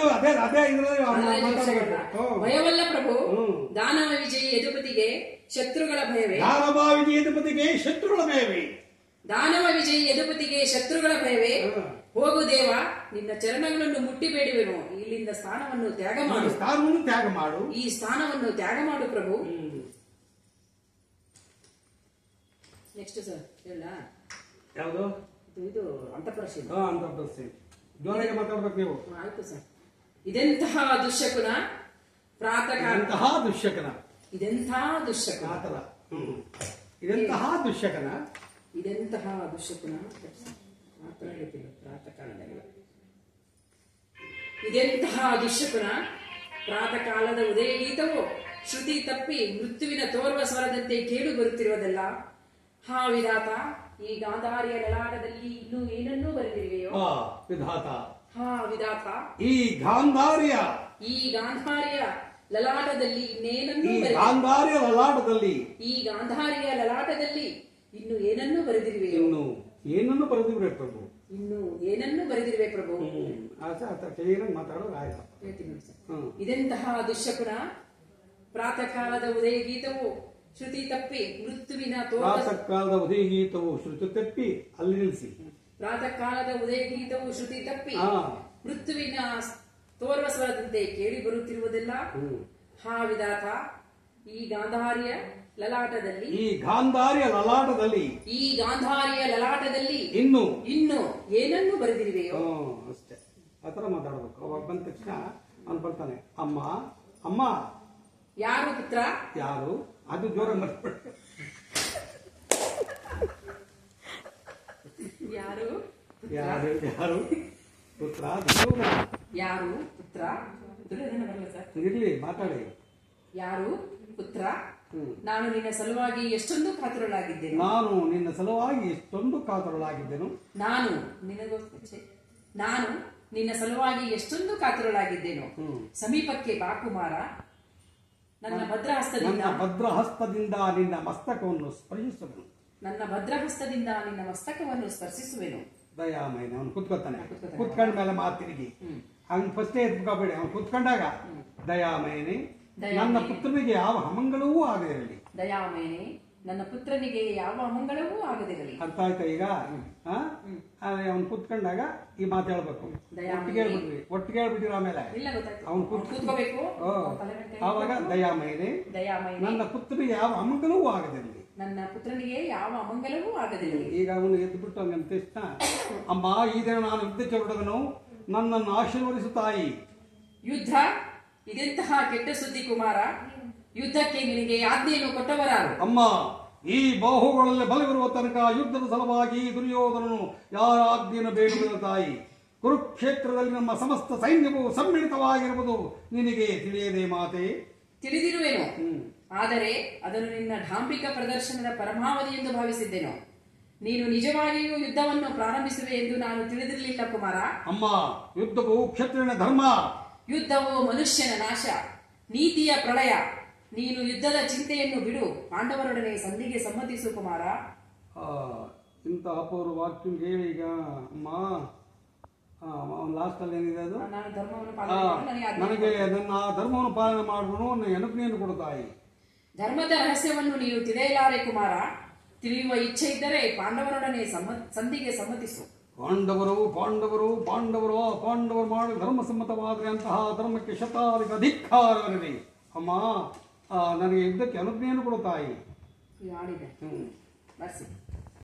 ಅದೇ ಅದೇ ಇದ್ರಲ್ಲಿ ಹದಿನೈದು ಮಾತಾಡ್ಬೇಕು ವರ್ಷಗಳ ಹ್ಮ್. ಭಯವಲ್ಲ ಪ್ರಭು ಹ್ಮ್. ದಾನವ ವಿಜಯಿ ಯದುಪತಿಗೆ ಶತ್ರುಗಳ ಭಯವೇ ದಾನವ ವಿಜಯಪತಿಗೆ ಶತ್ರುಗಳ ಮೇವೆ ದಾನವ ವಿಜಯಿ ಯದುಪತಿಗೆ ಶತ್ರುಗಳ ಭಯವೇ ಹ್ಮ್. ಹೋಗು ದೇವ ನಿನ್ನ ಚರಣಗಳನ್ನು ಮುಟ್ಟಿ ಬೇಡುವೆನು ಇಲ್ಲಿಂದ ಸ್ಥಾನವನ್ನು ತ್ಯಾಗ ಮಾಡು ಸ್ಥಾನವನ್ನು ತ್ಯಾಗ ಮಾಡು ಈ ಸ್ಥಾನವನ್ನು ತ್ಯಾಗ ಮಾಡು ಪ್ರಭು ನೆಕ್ಸ್ಟ್ ಸರ್ ಹೇಳ ಯಾವುದು ಇದು ಇದು ಅಂತಃಪರಿಶೀಲನೆ ಹಾ ಅಂತ ಬಸ್ಸಿ ಜೋರಾಗಿ ಮಾತಾಡ್ಬೇಕು ನೀವು ಆಯ್ತು ಸರ್ ಇದೆಂತಹ ದುಶ್ಶಕುನ ಪ್ರಾತಃ ಎಂತಹ ದುಶ್ಯಕನ ಇದೆಂತಹ ದುಶ್ಶಕುನ ಆತರ ಹ್ಮ್. ಇದೆಂತಹ ದುಶ್ಯಕನ ಇದೆಂತಹ ದುಶ್ಶಕುನ ಮಾತ್ರ ಗೊತ್ತಿಲ್ಲ ಪ್ರಾತಃ ಕಾಲದಲ್ಲಿ ಇದೆಂತಹ ದುಶ್ಶಕುನ ಪ್ರಾತಃ ಕಾಲದ ಉದಯ ಗೀತವು ಶ್ರುತಿ ತಪ್ಪಿ ಮೃತ್ಯುವಿನ ತೋರ್ವ ಸ್ವರದಂತೆ ಕೇಳು ಬರುತ್ತಿರುವುದಲ್ಲ ಹಾ ವಿಧಾತ ಈ ಗಾಂಧಾರಿಯ ಲಲಾಟದಲ್ಲಿ ಇನ್ನೂ ಏನನ್ನೂ ಬರೆದಿರುವೆಯೋ ಆ ವಿಧಾತ ಹಾ ವಿಧಾತ ಈ ಗಾಂಧಾರ್ಯ ಈ ಗಾಂಧಾರಿಯ ಲಲಾಟದಲ್ಲಿ ಇನ್ನೇನನ್ನೂ ಈ ಬರೆ ಗಾಂಧಾರ್ಯ ಲಲಾಟದಲ್ಲಿ ಈ ಗಾಂಧಾರಿಯ ಲಲಾಟದಲ್ಲಿ ಇನ್ನು ಏನನ್ನೂ ಬರೆದಿರುವೆಯೋ ಇನ್ನು ಏನನ್ನು ಬರೆದಿವ್ರೆ ಪ್ರಭು ಇನ್ನು ಏನನ್ನೂ ಬರೆದಿರುವೆ ಪ್ರಭು ಹ್ಮ್ ಆತ ಆತ ಕ್ಲಿಯರಾಗಿ ಮಾತಾಡೋದು ಆಯ್ತಪ್ಪ ಹೇಳ್ತೀನಿ ನೋಡಿ ಸರ್. ಹ್ಮ್ ಇದೆಂತಹ ದುಶ್ಶಕುನ ಪ್ರಾತಃ ಕಾಲದ ಉದಯ ಗೀತವು ಶ್ರುತಿ ತಪ್ಪಿ ಮೃತ್ಯುವಿನ ತೋಟ ಪ್ರಾತಃ ಕಾಲದ ಉದಯ ಗೀತವು ಶ್ರುತಿ ತಪ್ಪಿ ಅಲ್ಲಿ ನಿಲ್ಲಿಸಿ ಪ್ರಾತಃ ಕಾಲದ ಉದಯ ಗೀತವು ಶ್ರುತಿ ತಪ್ಪಿ ಹಾ ಮೃತ್ಯುವಿನ ತೋರ್ವ ಸ್ವರದಂತೆ ಕೇಳಿ ಬರುತ್ತಿರುವುದೆಲ್ಲ ಹ್ಮ್ ಹಾ ವಿಧಾತ ಈ ಗಾಂಧಾರಿಯ ಲಲಾಟದಲ್ಲಿ ಈ ಗಾಂಧಾರ್ಯ ಲಲಾಟದಲ್ಲಿ ಈ ಗಾಂಧಾರಿಯ ಲಲಾಟದಲ್ಲಿ ಇನ್ನು ಇನ್ನು ಏನನ್ನು ಬರೆದಿರುವೆಯೋ ಹ್ಮ್ ಅಷ್ಟೇ ಆತರ ಮಾತಾಡ್ಬೇಕು ಅವಾಗ ಬಂದ ತಕ್ಷಣ ಅವ್ನು ಬರ್ತಾನೆ ಅಮ್ಮ ಅಮ್ಮ ಯಾರು ಪುತ್ರ ಯಾರು ಅದು ಜೋರ ಮರ್ಬಿಡ ಯಾರು ಯಾರು ಯಾರು ಪುತ್ರ ದುರ್ಯೋಧನ ಯಾರು ಪುತ್ರ ದುರ್ಯೋಧನ ಬರಲ್ಲ ಸರ್ ಇರ್ಲಿ ಮಾತಾಡಿ ಯಾರು ಪುತ್ರ ಹ್ಮ್. ನಾನು ನಿನ್ನ ಸಲುವಾಗಿ ಎಷ್ಟೊಂದು ಕಾತುರಳಾಗಿದ್ದೇನೆ ನಾನು ನಿನ್ನ ಸಲುವಾಗಿ ಎಷ್ಟೊಂದು ಕಾತರಳಾಗಿದ್ದೆನು ನಾನು ನಿನಗೋಸ್ಕರ ಛೆ, ನಾನು ನಿನ್ನ ಸಲುವಾಗಿ ಎಷ್ಟೊಂದು ಕಾತುರಳಾಗಿದ್ದೇನು ಹ್ಮ್. ಸಮೀಪಕ್ಕೆ ಬಾ ಕುಮಾರ ನನ್ನ ಭದ್ರಹಸ್ತದಿಂದ ನನ್ನ ಭದ್ರಹಸ್ತದಿಂದ ನಿನ್ನ ಮಸ್ತಕವನ್ನು ಸ್ಪರ್ಶಿಸುವನು ನನ್ನ ಭದ್ರಹಸ್ತದಿಂದ ನಿನ್ನ ಮಸ್ತಕವನ್ನು ಸ್ಪರ್ಶಿಸುವೆನು ದಯಾಮಯನ ಅವನು ಕುತ್ಕೊತಾನೆ ಕುತ್ಕೊತಾನೆ. ಕುತ್ಕೊಂಡ ಮೇಲೆ ಮಾತು ತಿರುಗಿ ಅವ್ನು ಫಸ್ಟೇ ಎತ್ಕೋಬೇಡಿ ಅವ್ನು ಕುತ್ಕೊಂಡಾಗ ದಯಾಮಯನೇ ದಯಾಮಯನೇ. ನನ್ನ ಪುತ್ರನಿಗೆ ಯಾವ ಅಮಂಗಳವೂ ಆಗದಿರಲಿ ದಯಾಮಯನೇ ನನ್ನ ಪುತ್ರನಿಗೆ ಯಾವ ಅಮಂಗಳವೂ ಆಗದಿರಲಿ ಅರ್ಥ ಆಯ್ತಾ ಈಗ ಅವನು ಕುತ್ಕೊಂಡಾಗ ಈ ಮಾತು ಹೇಳ್ಬೇಕು ದಯಾಮಯನೇ. ಒಟ್ಟಿಗೆ ಹೇಳ್ಬಿಡ್ರಿ ಒಟ್ಟಿಗೆ ಹೇಳ್ಬಿಟ್ಟಿರ ಆಮೇಲೆ ಇಲ್ಲ ಗೊತ್ತಾಯ್ತು ಅವ್ನು ಕೂತ್- ಕೂತ್ಕೋಬೇಕು ಓ, ತಲೆ ಮೇಲೆ ಕೈ ಆವಾಗ ಇಟ್ಕೊಂಡು, ದಯಾಮಯನೇ ದಯಾಮಯನೇ ನನ್ನ ಪುತ್ರನಿಗೆ ಯಾವ ಅಮಂಗಳವೂ ಆಗದಿರಲಿ ನನ್ನ ಪುತ್ರನಿಗೆ ಯಾವ ಅಮಂಗಲವೂ ಆಗದಿರಲಿ ಈಗ ಅವನು ಎದ್ದುಬಿಟ್ಟು ಹಂಗಂತ ತಕ್ಷಣ ಅಮ್ಮ ಈ ದಿನ ನಾನು ಯುದ್ಧಕ್ಕೆ ಹೊರಡದನು ನನ್ನನ್ನು ಆಶೀರ್ವದಿಸು ತಾಯಿ ಯುದ್ಧ ಇದೆಂತಹ ಕೆಟ್ಟ ಸುದ್ದಿ ಕುಮಾರ ಯುದ್ಧಕ್ಕೆ ನಿನಗೆ ಆಜ್ಞೆಯನ್ನು ಕೊಟ್ಟವರಾರು ಅಮ್ಮ ಈ ಬಾಹುಗಳಲ್ಲಿ ಬಲವಿರುವ ತನಕ ಯುದ್ಧದ ಸಲುವಾಗಿ ದುರ್ಯೋಧನನು ಯಾರ ಆಜ್ಞೆಯನ್ನು ಬೇಡುವುದಿಲ್ಲ ತಾಯಿ ಕುರುಕ್ಷೇತ್ರದಲ್ಲಿ ನಮ್ಮ ಸಮಸ್ತ ಸೈನ್ಯವು ಸಮ್ಮಿಳಿತವಾಗಿರುವುದು ನಿನಗೆ ತಿಳಿಯದೆ ಮಾತೆ ತಿಳಿದಿರುವೆನು ಹ್ಮ್ ಆದರೆ ಅದನ್ನು ನಿನ್ನ ಢಾಂಬಿಕ ಪ್ರದರ್ಶನದ ಪರಮಾವಧಿ ಎಂದು ಭಾವಿಸಿದ್ದೆನು ನೀನು ನಿಜವಾಗಿಯೂ ಯುದ್ಧವನ್ನು ಪ್ರಾರಂಭಿಸುವೆ ಎಂದು ನಾನು ತಿಳಿದಿರಲಿಲ್ಲ ಕುಮಾರ ಅಮ್ಮ ಯುದ್ಧವು ಕ್ಷತ್ರಿಯನ ಧರ್ಮ ಯುದ್ಧವು ಮನುಷ್ಯನ ನಾಶ ನೀತಿಯ ಪ್ರಳಯ ನೀನು ಯುದ್ಧದ ಚಿಂತೆಯನ್ನು ಬಿಡು ಪಾಂಡವರೊಡನೆ ಸಂಧಿಗೆ ಸಮ್ಮತಿಸು ಕುಮಾರ ಆ, ಇಂಥ ಅಪೂರ್ವ ವಾಕ್ಯ ಹೇಳಿ ಈಗ ಅಮ್ಮ ಲಾಸ್ಟ್ ಅಲ್ಲಿ ಏನಿದೆ ಅದು ನಾನು ಧರ್ಮವನ್ನು ಆ, ಪಾಲನೆ ಮಾಡಿ ನನಗೆ ಆಜ್ಞೆ ನನಗೆ ನನ್ನ ಆ ಧರ್ಮವನ್ನು ಪಾಲನೆ ಮಾಡಿಕೊಂಡು ನನ್ನ ಎನಪನೆಯನ್ನು ಕೊಡು ತಾಯಿ ಧರ್ಮದ ರಹಸ್ಯವನ್ನು ನೀನು ತಿಳಿಯಲಾರೆ ಕುಮಾರ ತಿಳಿಯುವ ಇಚ್ಛೆ ಇದ್ದರೆ ಪಾಂಡವರೊಡನೆ ಸಮ್ಮ ಸಂಧಿಗೆ ಸಮ್ಮತಿಸು ಪಾಂಡವರು ಪಾಂಡವರು ಪಾಂಡವರು ಆ ಪಾಂಡವರು ಮಾಡಿ ಧರ್ಮಸಮ್ಮತವಾದರೆ ಅಂತಹ ಧರ್ಮಕ್ಕೆ ಶತಾಧಿಕ ಧಿಕ್ಕಾರವಿರಲಿ ಅಮ್ಮ ಆ, ನನಗೆ ಯುದ್ಧಕ್ಕೆ ಅನುಜ್ಞೆಯನ್ನು ಕೊಡು ತಾಯಿ ಇದು ಆಡಿದೆ ಹ್ಮ್ ಬರ್ಸಿ